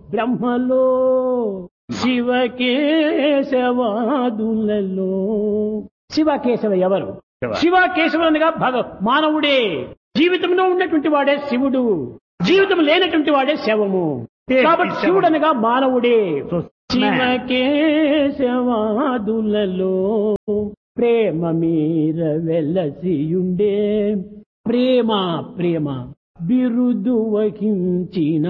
బ్రహ్మలో శివకేశవాదులలో శివకేశవ ఎవరు శివకేశవ అనగా భగ మానవుడే జీవితంలో ఉన్నటువంటి వాడే శివుడు జీవితం లేనటువంటి వాడే శవము కాబట్టి శివుడు అనగా మానవుడే శివకేశవాదులలో ప్రేమ మీర వెలసియుండే ప్రేమ ప్రేమ బిరుదు వహించిన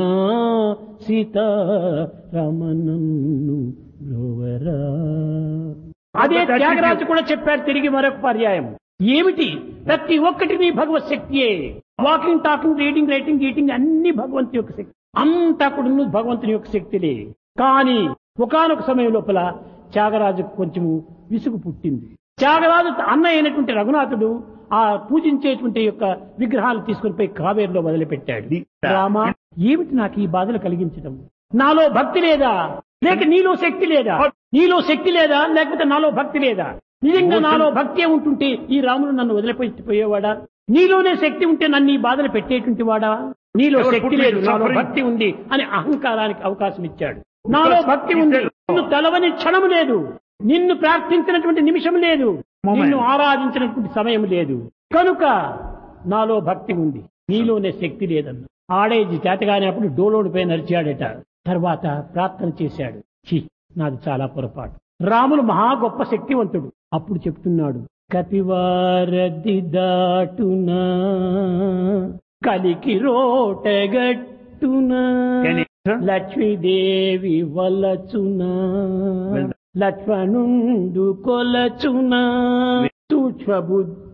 సీతారమణన్ను బ్రోవరా అదే త్యాగరాజు కూడా చెప్పారు తిరిగి మరొక పర్యాయం ఏమిటి ప్రతి ఒక్కటి నీ భగవత్ శక్తియే walking talking reading writing eating అన్ని భగవంతు యొక్క శక్తి అంతా కూడా భగవంతుని యొక్క శక్తిలే కానీ ఒకానొక సమయం లోపల త్యాగరాజుకు కొంచెము విసుగు పుట్టింది త్యాగరాజు అన్న అయినటువంటి రఘునాథుడు ఆ పూజించేటువంటి యొక్క విగ్రహాలు తీసుకుని పోయి కావేరులో వదిలిపెట్టాడు రామా ఏమిటి నాకు ఈ బాధలు కలిగించడం నాలో భక్తి లేదా లేక నీలో శక్తి లేదా నీలో శక్తి లేదా లేకపోతే నాలో భక్తి లేదా నిజంగా నాలో భక్తి ఉంటుంటే ఈ రాముడు నన్ను వదిలిపెట్టిపోయేవాడా నీలోనే శక్తి ఉంటే నన్ను ఈ బాధలు పెట్టేటువంటి వాడా నీలో శక్తి లేదు నాలో భక్తి ఉంది అని అహంకారానికి అవకాశం ఇచ్చాడు నాలో భక్తి ఉంది నిన్ను తలవని క్షణం లేదు నిన్ను ప్రార్థించినటువంటి నిమిషం లేదు నిన్ను ఆరాధించినటువంటి సమయం లేదు కనుక నాలో భక్తి ఉంది నీలోనే శక్తి లేదన్న ఆడేది చేతగానేప్పుడు డోలోడిపై నడిచాడట తర్వాత ప్రార్థన చేశాడు ఛీ నాది చాలా పొరపాటు రాములు మహా గొప్ప శక్తివంతుడు అప్పుడు చెప్తున్నాడు కపివారది దాటునా కలికి రోటగట్టునా లక్ష్మీదేవి వలచునా లక్ష్మణుండు కొలచునా సూక్ష్మ బుద్ధి